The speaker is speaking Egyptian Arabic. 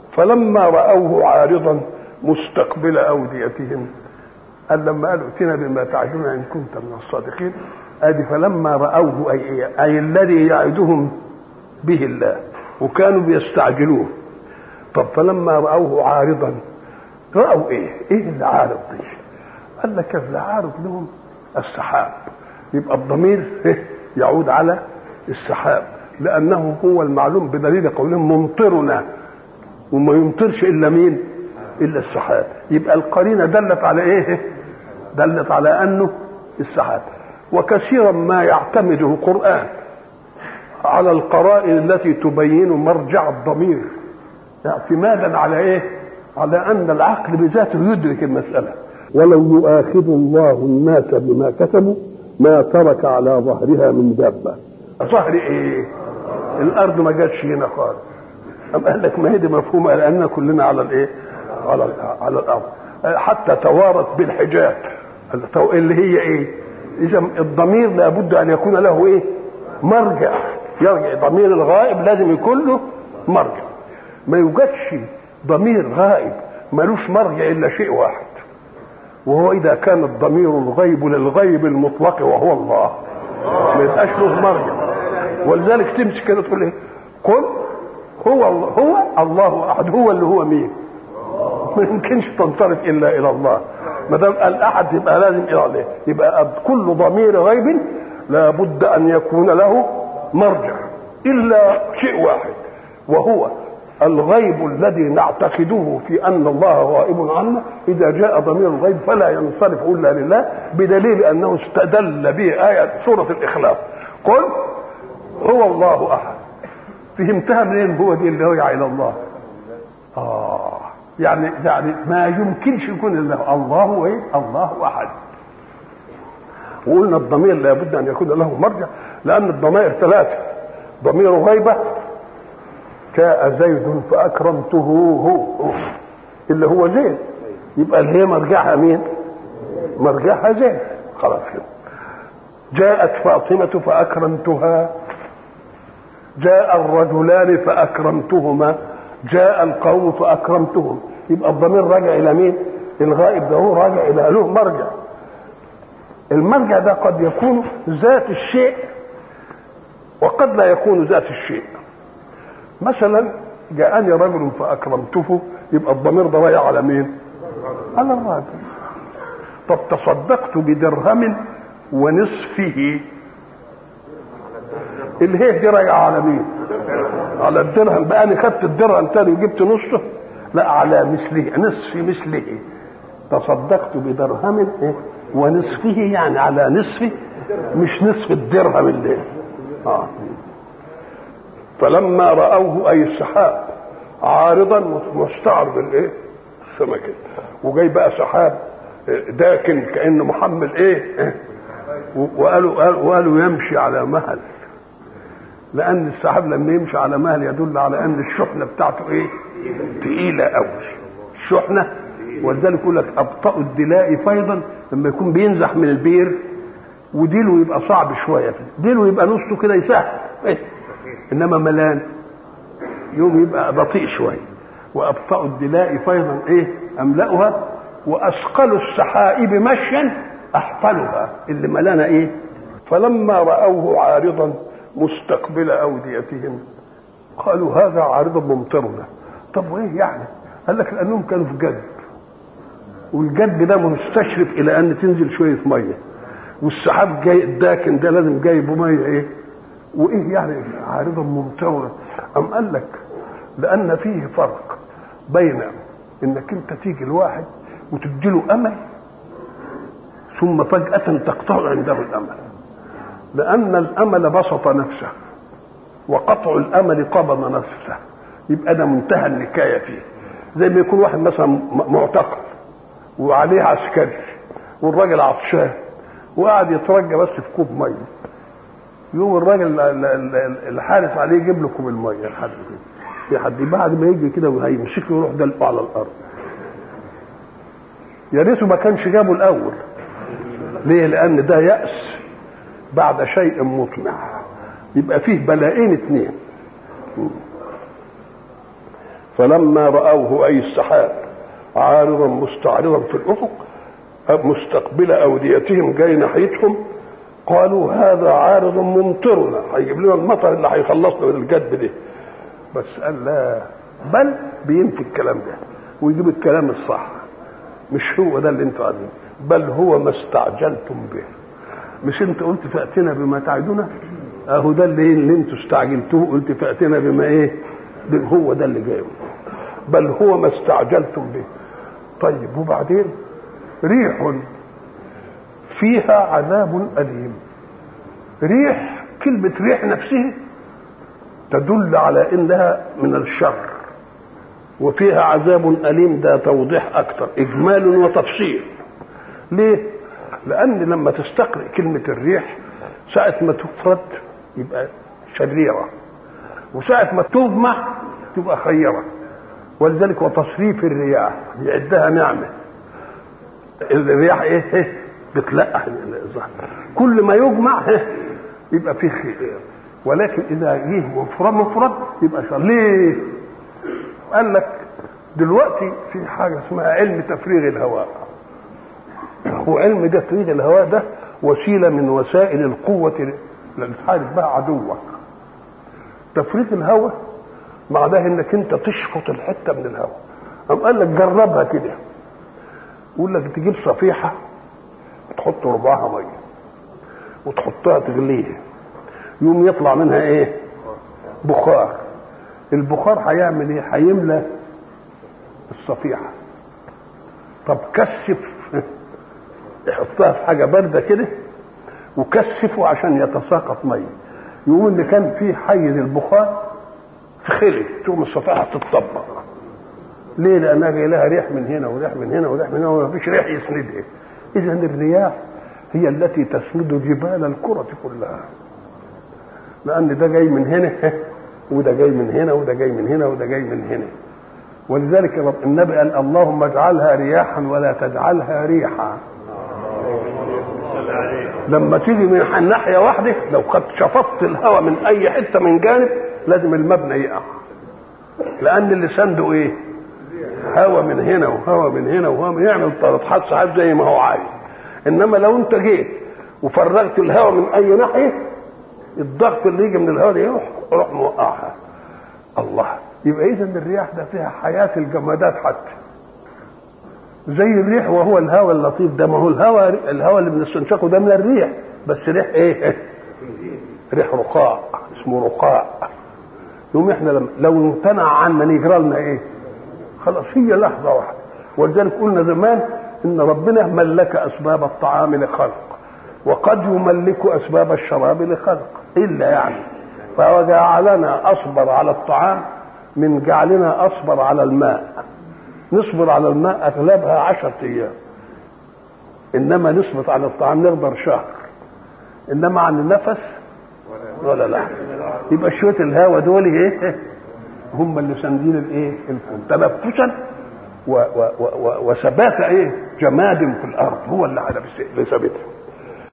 فلما رأوه عارضا مستقبل أوديتهم قال لما قالوا ائتنا بما تعدون إن كنت من الصادقين ادي فلما رأوه أي, إيه؟ أي الذي يعدهم به الله وكانوا بيستعجلوه طب فلما رأوه عارضا رأوا ايه؟ ايه اللي عارض دي؟ قال لك اللي عارض لهم السحاب يبقى الضمير يعود على السحاب لأنه هو المعلوم بدليل قولهم ممطرنا وما يمطرش إلا مين؟ إلا السحاب يبقى القرينة دلت على إيه؟ دلت على أنه السحاب وكثيرا ما يعتمد القرآن على القرائن التي تبين مرجع الضمير اعتمادا على ايه على ان العقل بذاته يدرك المساله ولو يؤاخذ الله الناس بما كسبوا ما ترك على ظهرها من دابه ظهر ايه الارض ما جاتش هنا خالص أم قال لك ما هي دي مفهومه لان كلنا على الايه على على الارض حتى توارت بالحجاب اللي هي ايه اذا الضمير لابد ان يكون له ايه مرجع يرجع ضمير الغائب لازم يكون له مرجع ما يوجدش ضمير غائب ملوش مرجع الا شيء واحد وهو اذا كان الضمير الغيب للغيب المطلق وهو الله ما يبقاش له مرجع ولذلك تمسك كده تقول ايه قل هو الله هو الله احد هو اللي هو مين ما يمكنش تنصرف الا الى الله ما دام الاحد يبقى لازم الى الله يبقى كل ضمير غيب لابد ان يكون له مرجع الا شيء واحد وهو الغيب الذي نعتقده في ان الله غائب عنا اذا جاء ضمير الغيب فلا ينصرف الا لله بدليل انه استدل به ايه سوره الاخلاص قل هو الله احد فهمتها منين هو دي اللي هو الى الله اه يعني يعني ما يمكنش يكون الا الله ايه الله احد وقلنا الضمير لابد ان يكون له مرجع لان الضمائر ثلاثه ضمير غيبه جاء زيد فاكرمته هو اللي هو زيد يبقى اللي هي مرجعها مين مرجعها زيد خلاص كده جاءت فاطمة فأكرمتها جاء الرجلان فأكرمتهما جاء القوم فأكرمتهم يبقى الضمير راجع إلى مين الغائب ده هو راجع إلى له مرجع المرجع ده قد يكون ذات الشيء وقد لا يكون ذات الشيء مثلا جاءني رجل فاكرمته يبقى الضمير ده رايح على مين على الراجل طب تصدقت بدرهم ونصفه الهيه دي رايحه على مين على الدرهم بقى انا خدت الدرهم تاني وجبت نصه لا على مثله نصف مثله تصدقت بدرهم ونصفه يعني على نصفه مش نصف الدرهم اللي آه. فلما رأوه أي السحاب عارضا مستعرض الايه السمكة وجاي بقى سحاب داكن كأنه محمل ايه وقالوا وقالوا يمشي على مهل لأن السحاب لما يمشي على مهل يدل على أن الشحنة بتاعته ايه تقيلة قوي الشحنة ولذلك يقول لك أبطأ الدلاء فيضا لما يكون بينزح من البير وديله يبقى صعب شوية ديله يبقى نصه كده يسهل إيه؟ انما ملان يوم يبقى بطيء شويه وابطأ الدلاء فيضا ايه املأها واثقل السحائب مشيا احفلها اللي ملانه ايه فلما راوه عارضا مستقبل اوديتهم قالوا هذا عارض ممطرنا طب وايه يعني قال لك لانهم كانوا في جد والجد ده مستشرف الى ان تنزل شويه ميه والسحاب جاي الداكن ده لازم جايبه ميه ايه وايه يعني عارضا ممطرة ام قال لك لان فيه فرق بين انك انت تيجي الواحد وتديله امل ثم فجأة تقطع عنده الامل لان الامل بسط نفسه وقطع الامل قبض نفسه يبقى ده منتهى النكايه فيه زي ما يكون واحد مثلا معتقل وعليه عسكري والراجل عطشان وقاعد يترجى بس في كوب ميه يوم الراجل الحارس عليه يجيب له كوب الميه لحد كده في حد بعد ما يجي كده وهيمسكه يروح دلقه على الارض يا ريته ما كانش جابه الاول ليه لان ده ياس بعد شيء مطمع يبقى فيه بلاءين اثنين فلما راوه اي السحاب عارضا مستعرضا في الافق مستقبل اوديتهم جاي ناحيتهم قالوا هذا عارض ممطرنا هيجيب لنا المطر اللي هيخلصنا من الجد ده بس قال لا بل بينفي الكلام ده ويجيب الكلام الصح مش هو ده اللي انتوا عايزينه بل هو ما استعجلتم به مش انت قلت فاتنا بما تعدنا اهو ده اللي اللي انتوا استعجلتوه قلت فاتنا بما ايه هو ده اللي جاي بل هو ما استعجلتم به طيب وبعدين ريح فيها عذاب أليم ريح كلمة ريح نفسها تدل على انها من الشر وفيها عذاب أليم ده توضيح أكثر إجمال وتفصيل ليه؟ لأن لما تستقرئ كلمة الريح ساعة ما تفرد يبقى شريرة وساعة ما تجمع تبقى خيرة ولذلك وتصريف الرياح يعدها نعمة الرياح ايه بتلقح الظهر كل ما يجمع يبقى فيه خير ولكن اذا جه مفرد مفرد يبقى شر ليه قال لك دلوقتي في حاجه اسمها علم تفريغ الهواء وعلم تفريغ الهواء ده وسيله من وسائل القوه اللي تحارب بها عدوك تفريغ الهواء معناه انك انت تشفط الحته من الهواء قام قال لك جربها كده يقول لك تجيب صفيحه تحط ربعها ميه وتحطها تغليها يوم يطلع منها ايه بخار البخار هيعمل ايه هيملى الصفيحه طب كثف يحطها في حاجه بارده كده وكثفه عشان يتساقط ميه يقول اللي كان فيه حيز البخار في خلي تقوم الصفيحه تتطبق ليه لانها جاي لها ريح من هنا وريح من هنا وريح من هنا وما فيش ريح يسندها اذا الرياح هي التي تسند جبال الكرة كلها لأن ده جاي من هنا وده جاي من هنا وده جاي من هنا وده جاي من هنا ولذلك النبي قال اللهم اجعلها رياحا ولا تجعلها ريحا لما تيجي من ناحية واحدة لو قد شفطت الهواء من أي حتة من جانب لازم المبنى يقع لأن اللي سنده إيه؟ هوا من هنا وهوا من هنا وهوا من يعمل طرطحات ساعات زي ما هو عايز انما لو انت جيت وفرغت الهواء من اي ناحيه الضغط اللي يجي من الهواء ده يروح يروح موقعها الله يبقى اذا الرياح ده فيها حياه الجمادات حتى زي الريح وهو الهواء اللطيف ده ما هو الهواء الهواء اللي بنستنشقه ده من الريح بس ريح ايه؟ ريح رقاع اسمه رقاع يوم احنا لم لو امتنع عنا يجرى لنا ايه؟ خلاص هي لحظه واحده ولذلك قلنا زمان ان ربنا ملك اسباب الطعام لخلق وقد يملك اسباب الشراب لخلق الا يعني فجعلنا اصبر على الطعام من جعلنا اصبر على الماء نصبر على الماء اغلبها عشرة ايام انما نصبر على الطعام نقدر شهر انما عن النفس ولا لا يبقى شويه الهوا دول ايه هم اللي ساندين الايه الكون تنفسا و و و وثبات ايه جماد في الارض هو اللي على اللي ثابتها